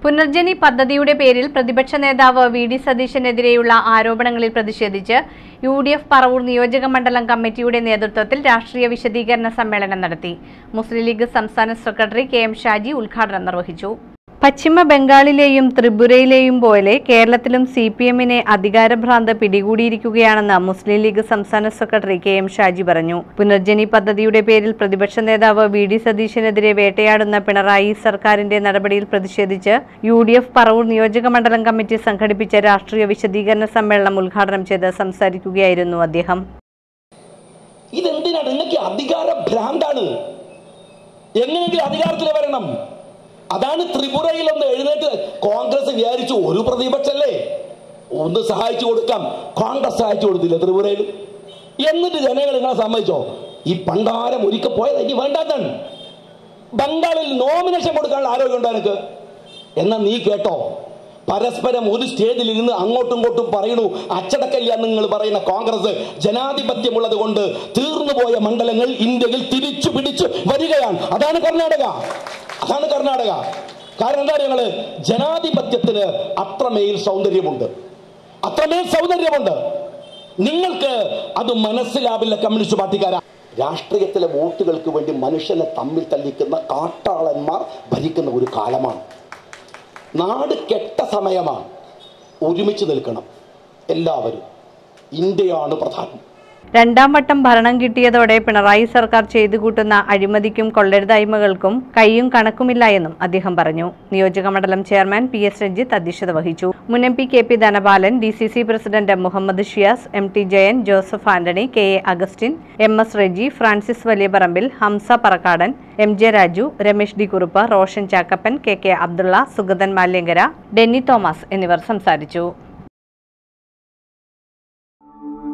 പുനർജനി പദ്ധതിയുടെ പേരിൽ പ്രതിപക്ഷ നേതാവ് വി ഡി സതീശനെതിരെയുള്ള ആരോപണങ്ങളിൽ പ്രതിഷേധിച്ച് യു ഡി എഫ് പറവൂർ നിയോജക മണ്ഡലം കമ്മിറ്റിയുടെ നേതൃത്വത്തിൽ രാഷ്ട്രീയ വിശദീകരണ സമ്മേളനം നടത്തി മുസ്ലിം ലീഗ് സംസ്ഥാന സെക്രട്ടറി കെ എം ഷാജി ഉദ്ഘാടനം നിർവഹിച്ചു പശ്ചിമ ബംഗാളിലെയും ത്രിപുരയിലെയും പോലെ കേരളത്തിലും സി പി എമ്മിനെ അധികാരഭ്രാന്ത് പിടികൂടിയിരിക്കുകയാണെന്ന് മുസ്ലിം ലീഗ് സംസ്ഥാന secretary K M Shaji Punarjani പുനർജനി പദ്ധതിയുടെ പേരിൽ പ്രതിപക്ഷ നേതാവ് വി ഡി സതീശനെതിരെ വേട്ടയാടുന്ന പിണറായി സർക്കാരിന്റെ നടപടിയിൽ പ്രതിഷേധിച്ച് യു ഡി എഫ് പറവൂർ നിയോജക മണ്ഡലം കമ്മിറ്റി സംഘടിപ്പിച്ച രാഷ്ട്രീയ വിശദീകരണ സമ്മേളനം ഉദ്ഘാടനം ചെയ്ത് സംസാരിക്കുകയായിരുന്നു അദ്ദേഹം ഇതെന്തിനാണ് നിങ്ങൾക്ക് അധികാര ഭ്രാന്താണ് എങ്ങനെയെങ്കിലും അധികാരത്തിൽ വരണം അതാണ് ത്രിപുരയിൽ ഒന്ന് എഴുന്നേറ്റ് കോൺഗ്രസ് വിചാരിച്ചു ഒരു പ്രതിപക്ഷല്ലേ ഒന്ന് സഹായിച്ചു കൊടുക്കാം കോൺഗ്രസ് സഹായിച്ചു കൊടുത്തില്ല ത്രിപുരയിൽ എന്നിട്ട് ജനങ്ങൾ നിങ്ങളെ സമ്മതിച്ചോ ഈ പണ്ടാരം ഒരിക്കൽ പോയത് എനിക്ക് വേണ്ടാത്താണ് ബംഗാളിൽ നോമിനേഷൻ കൊടുക്കാനുള്ള ആരോഗ്യം ഉണ്ടോ എനിക്ക് എന്നാ നീ കേട്ടോ പരസ്പരം ഒരു സ്റ്റേജിൽ ഇരുന്ന് അങ്ങോട്ടും ഇങ്ങോട്ടും പറയണു അച്ചടക്കല്ല എന്ന് നിങ്ങൾ പറയുന്ന കോൺഗ്രസ് ജനാധിപത്യമുള്ളത് കൊണ്ട് തീർന്നുപോയ മണ്ഡലങ്ങൾ ഇന്ത്യയിൽ തിരിച്ചു പിടിച്ചു വരികയാണ് അതാണ് കർണാടക അതാണ് കർണാടക കാരണം എന്താ ഞങ്ങള് ജനാധിപത്യത്തിന് അത്രമേൽ സൗന്ദര്യമുണ്ട് അത്രമേൽ സൗന്ദര്യമുണ്ട് നിങ്ങൾക്ക് അത് മനസ്സിലാവില്ല കമ്മ്യൂണിസ്റ്റ് പാർട്ടിക്കാരാ രാഷ്ട്രീയത്തിലെ വോട്ടുകൾക്ക് വേണ്ടി മനുഷ്യനെ തമ്മിൽ തല്ലിക്കുന്ന കാട്ടാളന്മാർ ഭരിക്കുന്ന ഒരു കാലമാണ് നാട് കെട്ട സമയമാണ് ഒരുമിച്ച് നിൽക്കണം എല്ലാവരും ഇന്ത്യയാണ് പ്രധാനം രണ്ടാം വട്ടം ഭരണം കിട്ടിയതോടെ പിണറായി സർക്കാർ ചെയ്തു കൂട്ടുന്ന അഴിമതിക്കും കൊള്ളരുതായ്മകൾക്കും കൈയും കണക്കുമില്ല എന്നും അദ്ദേഹം പറഞ്ഞു നിയോജക മണ്ഡലം ചെയർമാൻ പി എസ് രഞ്ജിത്ത് അധ്യക്ഷത വഹിച്ചു മുൻ M P K P Dhanapalan D C C president Muhammad Shiyas M T Jayan Joseph Antony K A Augustine M S Reji Francis Valiyaparambil Hamsa Parakkadan M J Raju Ramesh D Kurup Roshan Chakkappan K K Abdulla Sugathan Malyankara Denny Thomas എന്നിവർ സംസാരിച്ചു